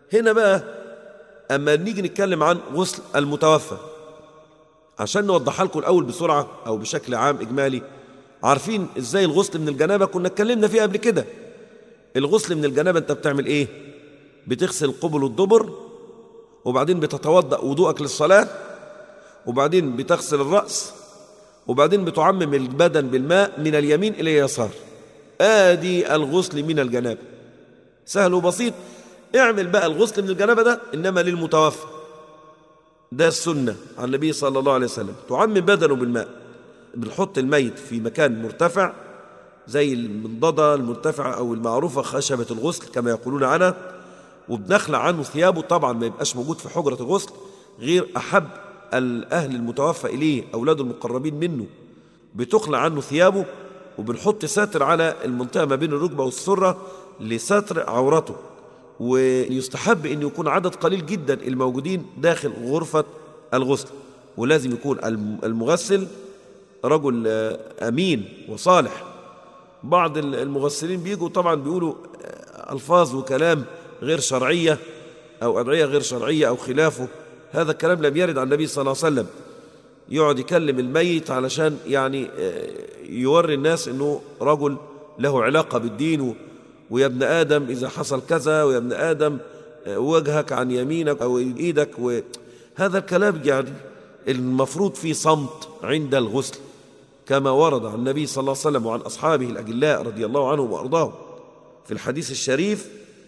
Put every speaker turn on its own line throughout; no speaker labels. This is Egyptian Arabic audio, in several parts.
هنا بقى أما نيجي نتكلم عن غسل المتوفى عشان نوضحها لكم الأول بسرعة أو بشكل عام إجمالي عارفين إزاي الغسل من الجنابة كنا اتكلمنا فيه قبل كده الغسل من الجنابة أنت بتعمل إيه بتغسل القبل والدبر وبعدين بتتوضأ وضوءك للصلاة وبعدين بتغسل الرأس وبعدين بتعمم البدن بالماء من اليمين إلى اليسار آدي الغسل من الجنابة سهل وبسيط اعمل بقى الغسل من الجنابة ده إنما للمتوفى ده السنة عن النبي صلى الله عليه وسلم تعمم بدنه بالماء بنحط الميت في مكان مرتفع زي المنضدة المرتفعة أو المعروفة خشبة الغسل كما يقولون عنها وبنخلع عنه ثيابه طبعا ما يبقاش موجود في حجرة الغسل غير أحب الأهل المتوفى إليه أولاده المقربين منه بتخلع عنه ثيابه وبنحط ساتر على المنطقة ما بين الركبة والسرة لستر عورته ويستحب أن يكون عدد قليل جدا الموجودين داخل غرفة الغسل ولازم يكون المغسل رجل أمين وصالح بعض المغسلين بيجوا طبعا بيقولوا ألفاظ وكلام غير شرعية أو أدعية غير شرعية أو خلافه هذا الكلام لم يرد عن النبي صلى الله عليه وسلم يقعد يكلم الميت علشان يعني يوري الناس أنه رجل له علاقة بالدين ويا ابن آدم إذا حصل كذا ويا ابن آدم وجهك عن يمينك أو إيدك هذا الكلام يعني المفروض فيه صمت عند الغسل كما ورد عن النبي صلى الله عليه وسلم وعن أصحابه الأجلاء رضي الله عنهم وأرضاهم في الحديث الشريف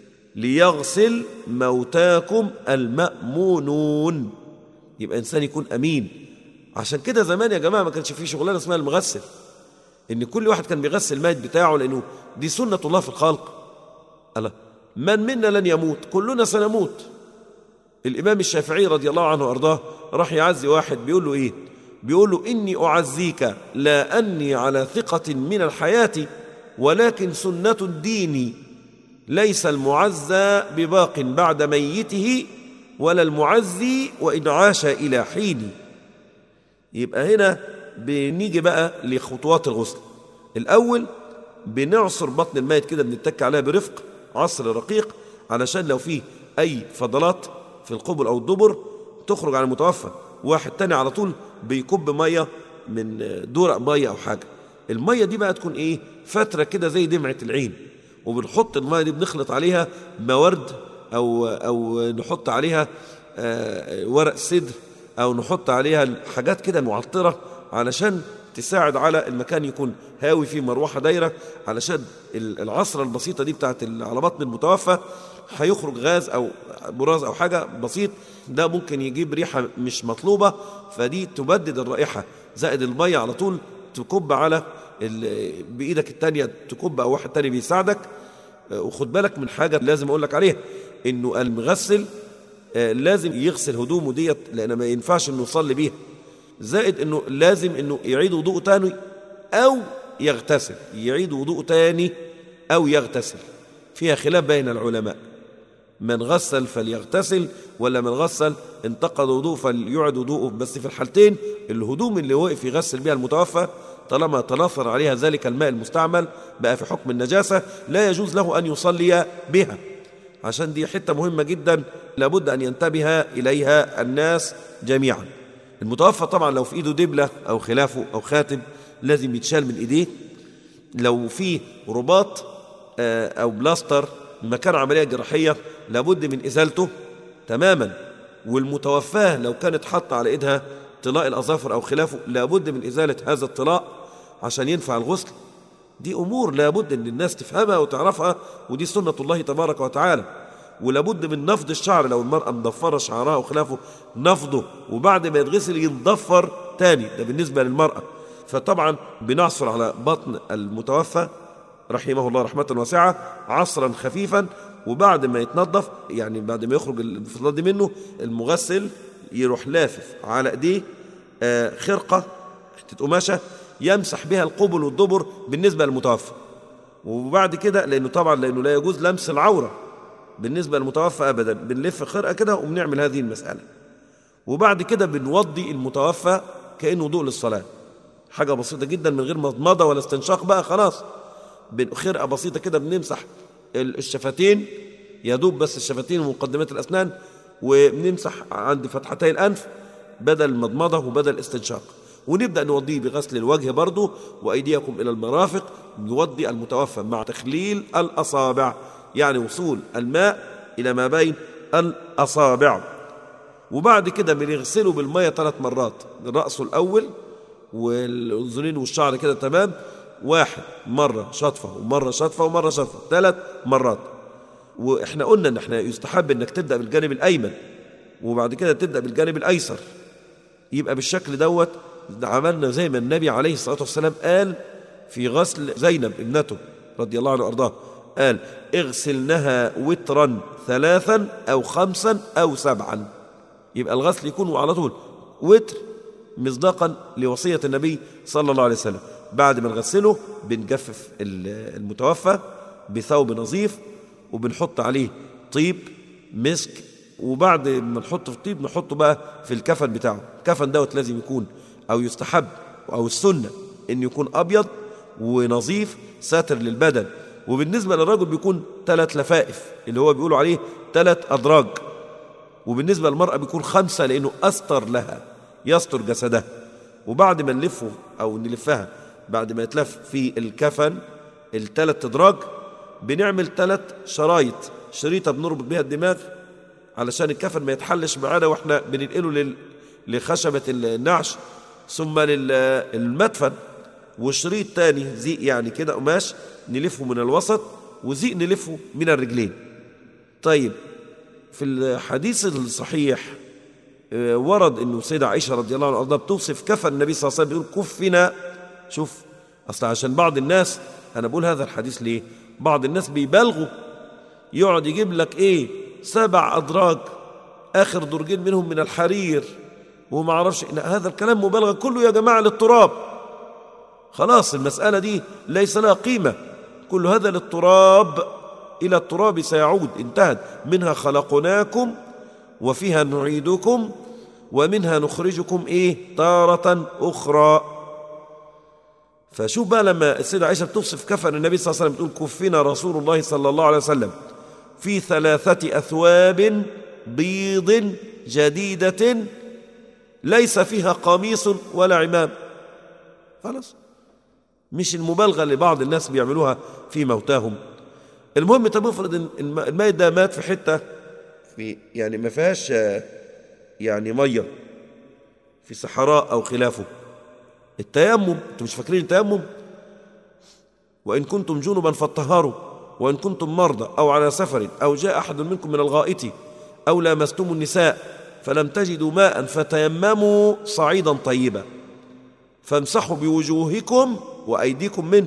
ليغسل موتاكم المأمونون يبقى إنسان يكون أمين عشان كده زمان يا جماعة ما كانش فيه شغلانة اسمها المغسل إن كل واحد كان بيغسل الميت بتاعه لأنه دي سنة الله في الخلق الله من منا لن يموت كلنا سنموت الإمام الشافعي رضي الله عنه وأرضاه راح يعزي واحد بيقول له إيه بيقول له إني أعزيك لا أني على ثقة من الحياة ولكن سنة الدين ليس المعزى بباق بعد ميته ولا المعزي وإن عاش إلى حين يبقى هنا بنيجي بقى لخطوات الغسل الأول بنعصر بطن الميت كده بنتك عليها برفق عصر رقيق علشان لو فيه أي فضلات في القبل أو الدبر تخرج عن المتوفى واحد تاني على طول بيكب مية من دورق مية أو حاجة المية دي بقى تكون إيه فترة كده زي دمعة العين وبنحط المية دي بنخلط عليها موارد أو, أو نحط عليها ورق سدر أو نحط عليها حاجات كده معطرة علشان تساعد على المكان يكون هاوي فيه مروحة دايرة علشان العصرة البسيطة دي بتاعت على بطن المتوفى هيخرج غاز أو براز أو حاجة بسيط ده ممكن يجيب ريحة مش مطلوبة فدي تبدد الرائحة زائد المية على طول تكب على بإيدك التانية تكب أو واحد تاني بيساعدك وخد بالك من حاجة لازم أقول لك عليها إنه المغسل لازم يغسل هدومه ديت لأن ما ينفعش إنه يصلي بيها زائد إنه لازم إنه يعيد وضوء تاني أو يغتسل يعيد وضوء تاني أو يغتسل فيها خلاف بين العلماء من غسل فليغتسل ولا من غسل انتقد وضوء فليعد وضوءه بس في الحالتين الهدوم اللي وقف يغسل بها المتوفى طالما تناثر عليها ذلك الماء المستعمل بقى في حكم النجاسة لا يجوز له أن يصلي بها عشان دي حتة مهمة جدا لابد أن ينتبه إليها الناس جميعا المتوفى طبعا لو في إيده دبلة أو خلافه أو خاتم لازم يتشال من إيديه لو في رباط أو بلاستر مكان عملية جراحية لابد من إزالته تماما والمتوفاة لو كانت حاطة على إيدها طلاء الأظافر أو خلافه لابد من إزالة هذا الطلاء عشان ينفع الغسل دي أمور لابد أن الناس تفهمها وتعرفها ودي سنة الله تبارك وتعالى ولابد من نفض الشعر لو المرأة مضفرة شعرها وخلافه نفضه وبعد ما يتغسل ينضفر تاني ده بالنسبة للمرأة فطبعا بنعصر على بطن المتوفى رحمه الله رحمة واسعة عصرا خفيفا وبعد ما يتنظف يعني بعد ما يخرج الانفضاد دي منه المغسل يروح لافف على ايديه آه خرقة حتة قماشة يمسح بها القبل والدبر بالنسبة للمتوفى وبعد كده لأنه طبعا لأنه لا يجوز لمس العورة بالنسبة للمتوفى أبدا بنلف خرقة كده وبنعمل هذه المسألة وبعد كده بنوضي المتوفى كأنه وضوء للصلاة حاجة بسيطة جدا من غير مضمضة ولا استنشاق بقى خلاص خرقة بسيطة كده بنمسح الشفتين يدوب بس الشفتين ومقدمات الأسنان وبنمسح عند فتحتي الأنف بدل المضمضة وبدل الاستنشاق ونبدأ نوضيه بغسل الوجه برضه وأيديكم إلى المرافق نوضي المتوفى مع تخليل الأصابع يعني وصول الماء إلى ما بين الأصابع وبعد كده بنغسله بالمية ثلاث مرات رأسه الأول والأذنين والشعر كده تمام واحد مرة شطفة ومرة شطفة ومرة شطفة ثلاث مرات واحنا قلنا ان احنا يستحب انك تبدأ بالجانب الأيمن وبعد كده تبدأ بالجانب الأيسر يبقى بالشكل دوت عملنا زي ما النبي عليه الصلاة والسلام قال في غسل زينب ابنته رضي الله عنه وأرضاه قال اغسلنها وترا ثلاثا أو خمسا أو سبعا يبقى الغسل يكون على طول وتر مصداقا لوصية النبي صلى الله عليه وسلم بعد ما نغسله بنجفف المتوفى بثوب نظيف وبنحط عليه طيب مسك وبعد ما نحط في الطيب نحطه بقى في الكفن بتاعه الكفن دوت لازم يكون أو يستحب أو السنة إن يكون أبيض ونظيف ساتر للبدن وبالنسبة للرجل بيكون ثلاث لفائف اللي هو بيقولوا عليه ثلاث أدراج وبالنسبة للمرأة بيكون خمسة لأنه أستر لها يستر جسدها وبعد ما نلفه أو نلفها بعد ما يتلف في الكفن الثلاث أدراج بنعمل ثلاث شرايط شريطة بنربط بها الدماغ علشان الكفن ما يتحلش معانا واحنا بننقله لل... لخشبة النعش ثم للمدفن وشريط تاني زيق يعني كده قماش نلفه من الوسط وزيق نلفه من الرجلين طيب في الحديث الصحيح ورد انه سيدة عائشة رضي الله عنها بتوصف كفن النبي صلى الله عليه وسلم بيقول كفنا شوف اصل عشان بعض الناس انا بقول هذا الحديث ليه بعض الناس بيبالغوا يقعد يجيب لك ايه سبع ادراج اخر درجين منهم من الحرير وما اعرفش هذا الكلام مبالغه كله يا جماعه للتراب خلاص المساله دي ليس لها قيمه كل هذا للتراب الى التراب سيعود انتهت منها خلقناكم وفيها نعيدكم ومنها نخرجكم ايه تاره اخرى فشوف بقى لما السيدة عائشة بتوصف كفن النبي صلى الله عليه وسلم بتقول كفنا رسول الله صلى الله عليه وسلم في ثلاثة أثواب بيض جديدة ليس فيها قميص ولا عمام خلاص مش المبالغة اللي بعض الناس بيعملوها في موتاهم المهم طب افرض ان الميت ده مات في حتة في يعني ما فيهاش يعني مية في صحراء أو خلافه التيمم انتم مش فاكرين التيمم وإن كنتم جنبا فاطهروا وإن كنتم مرضى أو على سفر أو جاء أحد منكم من الغائط أو لامستم النساء فلم تجدوا ماء فتيمموا صعيدا طيبا فامسحوا بوجوهكم وأيديكم منه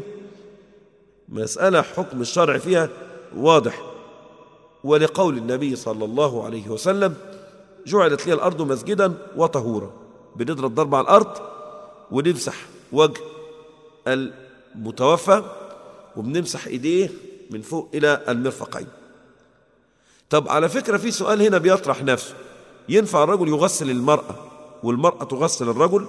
مسألة حكم الشرع فيها واضح ولقول النبي صلى الله عليه وسلم جعلت لي الأرض مسجدا وطهورا بنضرب ضرب على الأرض ونمسح وجه المتوفى وبنمسح ايديه من فوق الى المرفقين طب على فكره في سؤال هنا بيطرح نفسه ينفع الرجل يغسل المراه والمراه تغسل الرجل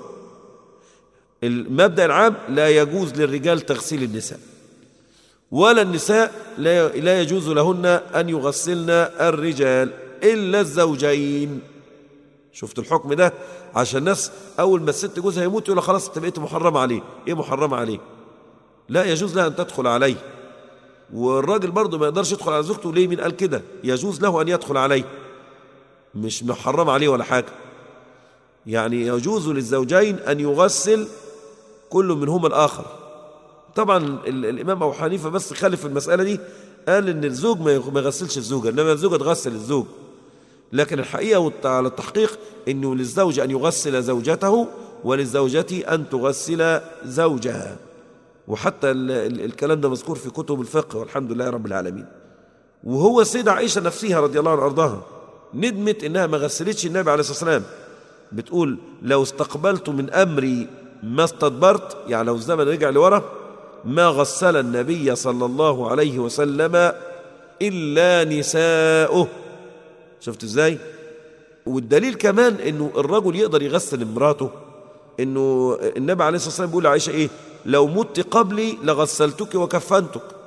المبدا العام لا يجوز للرجال تغسيل النساء ولا النساء لا يجوز لهن ان يغسلن الرجال الا الزوجين شفت الحكم ده عشان الناس اول ما الست جوزها يموت يقول خلاص انت بقيت محرمه عليه ايه محرمه عليه لا يجوز لها ان تدخل عليه والراجل برضه ما يقدرش يدخل على زوجته ليه مين قال كده يجوز له ان يدخل عليه مش محرم عليه ولا حاجه يعني يجوز للزوجين ان يغسل كل منهما الاخر طبعا الامام ابو حنيفه بس خالف المساله دي قال ان الزوج ما يغسلش الزوجه انما الزوجه تغسل الزوج لكن الحقيقة على التحقيق أنه للزوج أن يغسل زوجته وللزوجة أن تغسل زوجها وحتى ال ال الكلام ده مذكور في كتب الفقه والحمد لله رب العالمين وهو السيدة عائشة نفسها رضي الله عنها أرضاها ندمت إنها ما غسلتش النبي عليه الصلاة والسلام بتقول لو استقبلت من أمري ما استدبرت يعني لو الزمن رجع لورا ما غسل النبي صلى الله عليه وسلم إلا نساؤه شفت ازاي والدليل كمان انه الرجل يقدر يغسل امراته انه النبي عليه الصلاه والسلام بيقول لعائشه ايه لو مت قبلي لغسلتك وكفنتك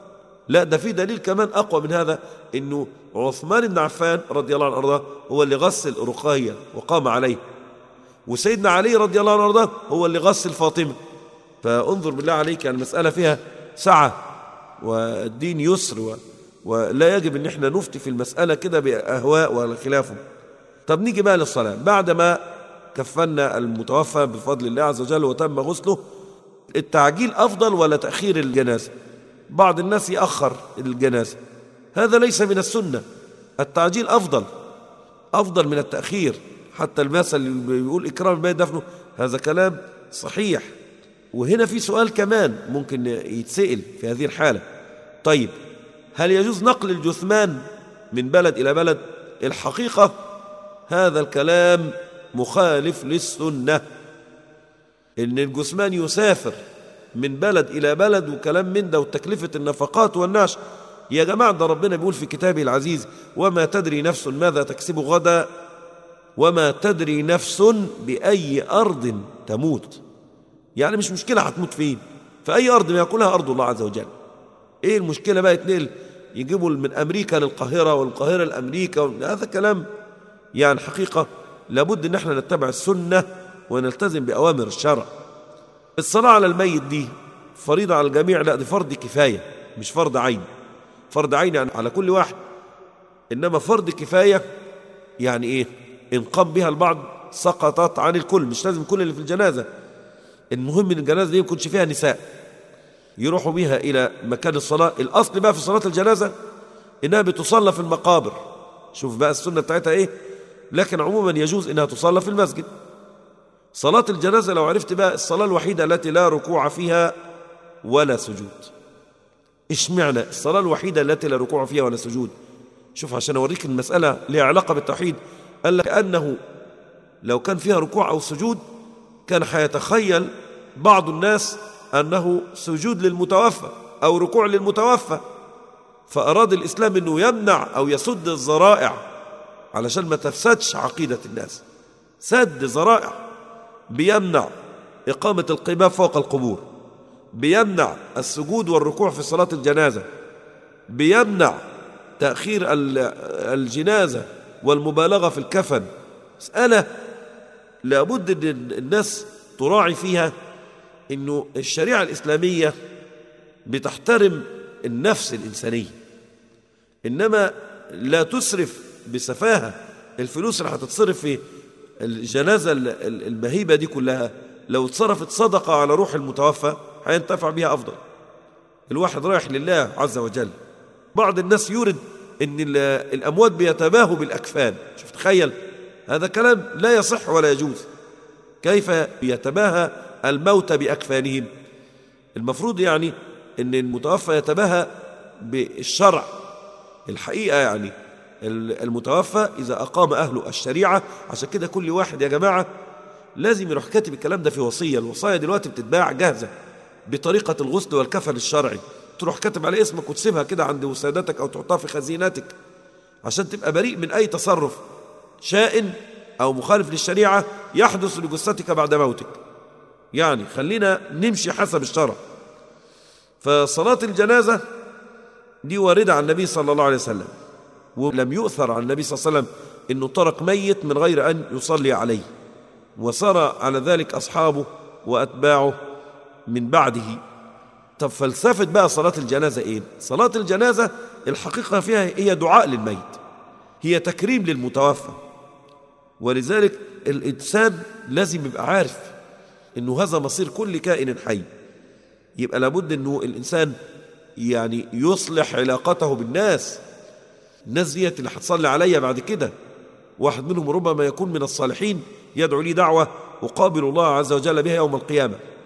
لا ده في دليل كمان أقوى من هذا إنه عثمان بن عفان رضي الله عنه وأرضاه هو اللي غسل رقية وقام عليه وسيدنا علي رضي الله عنه وأرضاه هو اللي غسل فاطمة فانظر بالله عليك يعني المسألة فيها سعة والدين يسر و... ولا يجب ان احنا نفتي في المسألة كده بأهواء ولا خلافه طب نيجي بقى للصلاة بعدما كفنا المتوفى بفضل الله عز وجل وتم غسله التعجيل أفضل ولا تأخير الجنازة بعض الناس يأخر الجنازة هذا ليس من السنة التعجيل أفضل أفضل من التأخير حتى المثل اللي بيقول إكرام الميت دفنه هذا كلام صحيح وهنا في سؤال كمان ممكن يتسأل في هذه الحالة طيب هل يجوز نقل الجثمان من بلد إلى بلد الحقيقة هذا الكلام مخالف للسنة إن الجثمان يسافر من بلد إلى بلد وكلام من ده وتكلفة النفقات والنعش يا جماعة ده ربنا بيقول في كتابه العزيز وما تدري نفس ماذا تكسب غدا وما تدري نفس بأي أرض تموت يعني مش مشكلة هتموت فين في أي أرض ما يقولها أرض الله عز وجل إيه المشكلة بقى يتنقل يجيبوا من أمريكا للقاهرة والقاهرة لأمريكا هذا كلام يعني حقيقة لابد أن احنا نتبع السنة ونلتزم بأوامر الشرع الصلاة على الميت دي فريضة على الجميع لا دي فرض كفاية مش فرض عين فرض عين يعني على كل واحد إنما فرض كفاية يعني إيه إن قام بها البعض سقطت عن الكل مش لازم كل اللي في الجنازة المهم ان الجنازه دي ما يكونش فيها نساء يروحوا بها الى مكان الصلاه الاصل بقى في صلاه الجنازه انها بتصلى في المقابر شوف بقى السنه بتاعتها ايه لكن عموما يجوز انها تصلى في المسجد صلاه الجنازه لو عرفت بقى الصلاه الوحيده التي لا ركوع فيها ولا سجود اشمعنى الصلاه الوحيده التي لا ركوع فيها ولا سجود شوف عشان اوريك المساله لها علاقه بالتوحيد قال لك انه لو كان فيها ركوع او سجود كان حيتخيل بعض الناس أنه سجود للمتوفى أو ركوع للمتوفى فأراد الإسلام أنه يمنع أو يسد الذرائع علشان ما تفسدش عقيدة الناس سد ذرائع بيمنع إقامة القباب فوق القبور بيمنع السجود والركوع في صلاة الجنازة بيمنع تأخير الجنازة والمبالغة في الكفن مسألة لابد ان الناس تراعي فيها انه الشريعه الاسلاميه بتحترم النفس الانسانيه انما لا تسرف بسفاهه الفلوس اللي هتتصرف في الجنازه المهيبه دي كلها لو اتصرفت صدقه على روح المتوفى هينتفع بها افضل الواحد رايح لله عز وجل بعض الناس يورد ان الاموات بيتباهوا بالاكفان شوف تخيل هذا كلام لا يصح ولا يجوز كيف يتباهى الموت بأكفانهم المفروض يعني أن المتوفى يتباهى بالشرع الحقيقة يعني المتوفى إذا أقام أهله الشريعة عشان كده كل واحد يا جماعة لازم يروح كاتب الكلام ده في وصية الوصايا دلوقتي بتتباع جاهزة بطريقة الغسل والكفن الشرعي تروح كاتب على اسمك وتسيبها كده عند وسادتك أو تحطها في خزينتك عشان تبقى بريء من أي تصرف شائن أو مخالف للشريعة يحدث لجثتك بعد موتك يعني خلينا نمشي حسب الشرع فصلاة الجنازة دي واردة عن النبي صلى الله عليه وسلم ولم يؤثر عن النبي صلى الله عليه وسلم أنه ترك ميت من غير أن يصلي عليه وسار على ذلك أصحابه وأتباعه من بعده طب فلسفة بقى صلاة الجنازة إيه؟ صلاة الجنازة الحقيقة فيها هي دعاء للميت هي تكريم للمتوفى ولذلك الإنسان لازم يبقى عارف أنه هذا مصير كل كائن حي يبقى لابد أنه الإنسان يعني يصلح علاقته بالناس الناس ديت اللي هتصلي عليا بعد كده واحد منهم ربما يكون من الصالحين يدعو لي دعوة أقابل الله عز وجل بها يوم القيامة